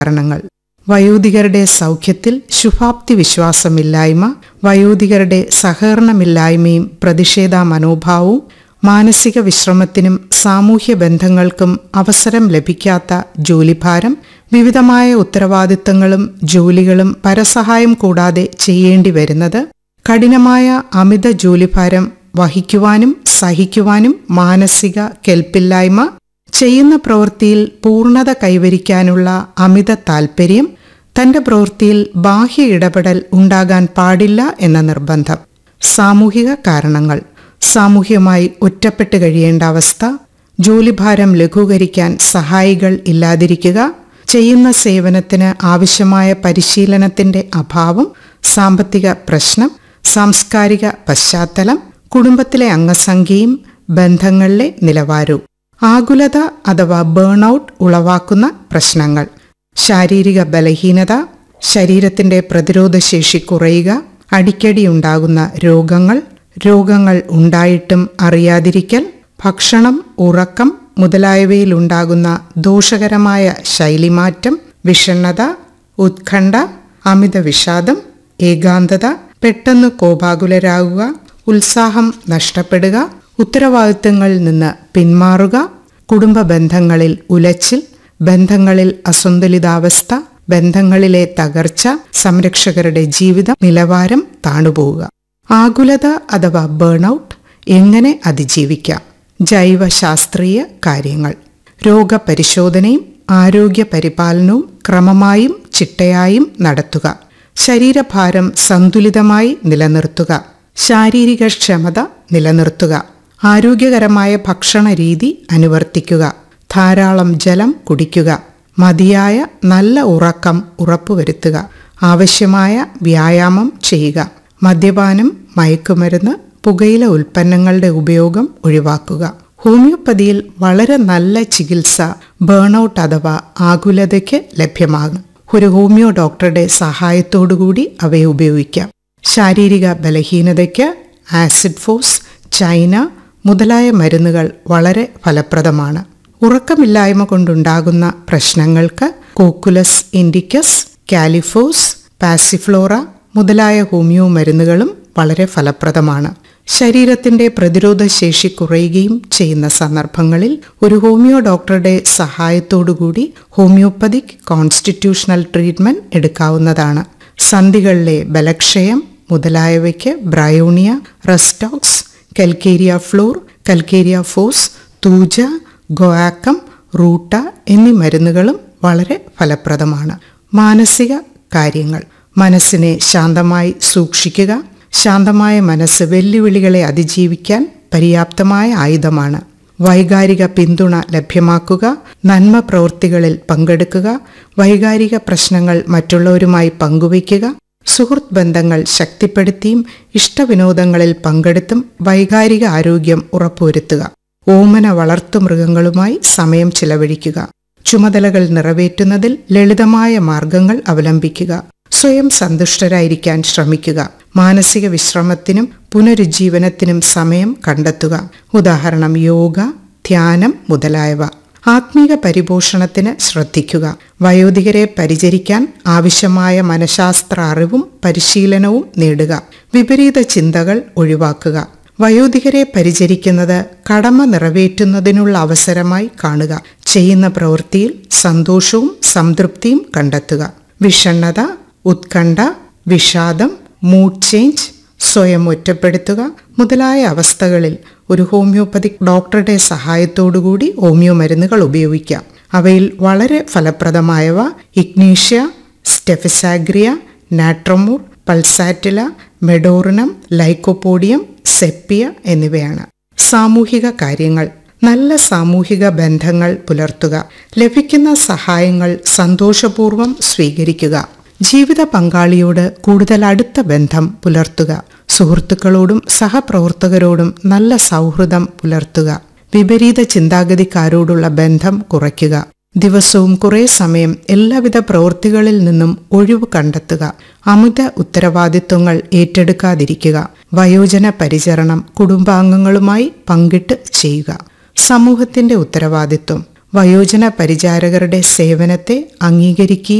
കാരണങ്ങൾ വയോധികരുടെ സൗഖ്യത്തിൽ ശുഭാപ്തി വിശ്വാസമില്ലായ്മ വയോധികരുടെ സഹകരണമില്ലായ്മയും പ്രതിഷേധ മനോഭാവവും മാനസിക വിശ്രമത്തിനും സാമൂഹ്യ ബന്ധങ്ങൾക്കും അവസരം ലഭിക്കാത്ത ജോലിഭാരം വിവിധമായ ഉത്തരവാദിത്തങ്ങളും ജോലികളും പരസഹായം കൂടാതെ ചെയ്യേണ്ടി വരുന്നത് കഠിനമായ അമിത ജോലിഭാരം വഹിക്കുവാനും സഹിക്കുവാനും മാനസിക കെൽപ്പില്ലായ്മ ചെയ്യുന്ന പ്രവൃത്തിയിൽ പൂർണ്ണത കൈവരിക്കാനുള്ള അമിത താൽപ്പര്യം തന്റെ പ്രവൃത്തിയിൽ ബാഹ്യ ഇടപെടൽ ഉണ്ടാകാൻ പാടില്ല എന്ന നിർബന്ധം സാമൂഹിക കാരണങ്ങൾ സാമൂഹ്യമായി ഒറ്റപ്പെട്ട് കഴിയേണ്ട അവസ്ഥ ജോലിഭാരം ലഘൂകരിക്കാൻ സഹായികൾ ഇല്ലാതിരിക്കുക ചെയ്യുന്ന സേവനത്തിന് ആവശ്യമായ പരിശീലനത്തിന്റെ അഭാവം സാമ്പത്തിക പ്രശ്നം സാംസ്കാരിക പശ്ചാത്തലം കുടുംബത്തിലെ അംഗസംഖ്യയും ബന്ധങ്ങളിലെ നിലവാരവും ആകുലത അഥവാ ബേൺഔട്ട് ഉളവാക്കുന്ന പ്രശ്നങ്ങൾ ശാരീരിക ബലഹീനത ശരീരത്തിന്റെ പ്രതിരോധശേഷി കുറയുക അടിക്കടി ഉണ്ടാകുന്ന രോഗങ്ങൾ രോഗങ്ങൾ ഉണ്ടായിട്ടും അറിയാതിരിക്കൽ ഭക്ഷണം ഉറക്കം മുതലായവയിലുണ്ടാകുന്ന ദോഷകരമായ ശൈലിമാറ്റം വിഷണ്ണത ഉത്കണ്ഠ അമിത വിഷാദം ഏകാന്തത പെട്ടെന്ന് കോപാകുലരാകുക ഉത്സാഹം നഷ്ടപ്പെടുക ഉത്തരവാദിത്തങ്ങളിൽ നിന്ന് പിന്മാറുക കുടുംബ ബന്ധങ്ങളിൽ ഉലച്ചിൽ ബന്ധങ്ങളിൽ അസന്തുലിതാവസ്ഥ ബന്ധങ്ങളിലെ തകർച്ച സംരക്ഷകരുടെ ജീവിത നിലവാരം താണുപോവുക ആകുലത അഥവാ ബേൺഔട്ട് എങ്ങനെ അതിജീവിക്കാം ജൈവശാസ്ത്രീയ കാര്യങ്ങൾ രോഗപരിശോധനയും ആരോഗ്യ പരിപാലനവും ക്രമമായും ചിട്ടയായും നടത്തുക ശരീരഭാരം സന്തുലിതമായി നിലനിർത്തുക ശാരീരിക ക്ഷമത നിലനിർത്തുക ആരോഗ്യകരമായ ഭക്ഷണ രീതി അനുവർത്തിക്കുക ധാരാളം ജലം കുടിക്കുക മതിയായ നല്ല ഉറക്കം ഉറപ്പുവരുത്തുക ആവശ്യമായ വ്യായാമം ചെയ്യുക മദ്യപാനം മയക്കുമരുന്ന് പുകയില ഉൽപ്പന്നങ്ങളുടെ ഉപയോഗം ഒഴിവാക്കുക ഹോമിയോപ്പതിയിൽ വളരെ നല്ല ചികിത്സ ബേൺഔട്ട് അഥവാ ആകുലതയ്ക്ക് ലഭ്യമാകും ഒരു ഹോമിയോ ഡോക്ടറുടെ സഹായത്തോടുകൂടി അവയെ ഉപയോഗിക്കാം ശാരീരിക ബലഹീനതയ്ക്ക് ആസിഡ് ഫോസ് ചൈന മുതലായ മരുന്നുകൾ വളരെ ഫലപ്രദമാണ് ഉറക്കമില്ലായ്മ കൊണ്ടുണ്ടാകുന്ന പ്രശ്നങ്ങൾക്ക് കോക്കുലസ് ഇൻഡിക്കസ് കാലിഫോസ് പാസിഫ്ലോറ മുതലായ ഹോമിയോ മരുന്നുകളും വളരെ ഫലപ്രദമാണ് ശരീരത്തിന്റെ പ്രതിരോധ ശേഷി കുറയുകയും ചെയ്യുന്ന സന്ദർഭങ്ങളിൽ ഒരു ഹോമിയോ ഡോക്ടറുടെ സഹായത്തോടുകൂടി ഹോമിയോപ്പതിക് കോൺസ്റ്റിറ്റ്യൂഷണൽ ട്രീറ്റ്മെന്റ് എടുക്കാവുന്നതാണ് സന്ധികളിലെ ബലക്ഷയം മുതലായവയ്ക്ക് bryonia rhus tox calcarea fluor calcarea phos thuja guaiacum ruta എന്നീ മരുന്നുകളും വളരെ ഫലപ്രദമാണ് മാനസിക കാര്യങ്ങൾ മനസ്സിനെ ശാന്തമായി സൂക്ഷിക്കുക ശാന്തമായ മനസ്സ് വെല്ലുവിളികളെ അതിജീവിക്കാൻ പര്യാപ്തമായ ആയുധമാണ് വൈകാരിക പിന്തുണ ലഭ്യമാക്കുക നന്മ പ്രവൃത്തികളിൽ പങ്കെടുക്കുക വൈകാരിക പ്രശ്നങ്ങൾ മറ്റുള്ളവരുമായി പങ്കുവയ്ക്കുക സുഹൃത്ത് ബന്ധങ്ങൾ ശക്തിപ്പെടുത്തിയും ഇഷ്ടവിനോദങ്ങളിൽ പങ്കെടുത്തും വൈകാരിക ആരോഗ്യം ഉറപ്പുവരുത്തുക ഓമന വളർത്തുമൃഗങ്ങളുമായി സമയം ചിലവഴിക്കുക ചുമതലകൾ നിറവേറ്റുന്നതിൽ ലളിതമായ മാർഗങ്ങൾ അവലംബിക്കുക സ്വയം സന്തുഷ്ടരായിരിക്കാൻ ശ്രമിക്കുക മാനസിക വിശ്രമത്തിനും പുനരുജ്ജീവനത്തിനും സമയം കണ്ടെത്തുക ഉദാഹരണം യോഗ ധ്യാനം മുതലായവ ആത്മീക പരിപോഷണത്തിന് ശ്രദ്ധിക്കുക വയോധികരെ പരിചരിക്കാൻ ആവശ്യമായ മനഃശാസ്ത്ര അറിവും പരിശീലനവും നേടുക വിപരീത ചിന്തകൾ ഒഴിവാക്കുക വയോധികരെ പരിചരിക്കുന്നത് കടമ നിറവേറ്റുന്നതിനുള്ള അവസരമായി കാണുക ചെയ്യുന്ന പ്രവൃത്തിയിൽ സന്തോഷവും സംതൃപ്തിയും കണ്ടെത്തുക വിഷണ്ണത ഉത്കണ്ഠ വിഷാദം മൂഡ് ചേഞ്ച് സ്വയം ഒറ്റപ്പെടുത്തുക മുതലായ അവസ്ഥകളിൽ ഒരു ഹോമിയോപ്പതിക് ഡോക്ടറുടെ സഹായത്തോടുകൂടി ഹോമിയോ മരുന്നുകൾ ഉപയോഗിക്കാം അവയിൽ വളരെ ഫലപ്രദമായവ ഇഗ്നീഷ്യ സ്റ്റെഫിസാഗ്രിയ നാട്രമൂർ പൾസാറ്റില മെഡോറിനം ലൈക്കോപോഡിയം സെപ്പിയ എന്നിവയാണ് സാമൂഹിക കാര്യങ്ങൾ നല്ല സാമൂഹിക ബന്ധങ്ങൾ പുലർത്തുക ലഭിക്കുന്ന സഹായങ്ങൾ സന്തോഷപൂർവ്വം സ്വീകരിക്കുക ജീവിത പങ്കാളിയോട് കൂടുതൽ അടുത്ത ബന്ധം പുലർത്തുക സുഹൃത്തുക്കളോടും സഹപ്രവർത്തകരോടും നല്ല സൗഹൃദം പുലർത്തുക വിപരീത ചിന്താഗതിക്കാരോടുള്ള ബന്ധം കുറയ്ക്കുക ദിവസവും കുറേ സമയം എല്ലാവിധ പ്രവൃത്തികളിൽ നിന്നും ഒഴിവ് കണ്ടെത്തുക അമിത ഉത്തരവാദിത്വങ്ങൾ ഏറ്റെടുക്കാതിരിക്കുക വയോജന പരിചരണം കുടുംബാംഗങ്ങളുമായി പങ്കിട്ട് ചെയ്യുക സമൂഹത്തിന്റെ ഉത്തരവാദിത്വം വയോജന പരിചാരകരുടെ സേവനത്തെ അംഗീകരിക്കുകയും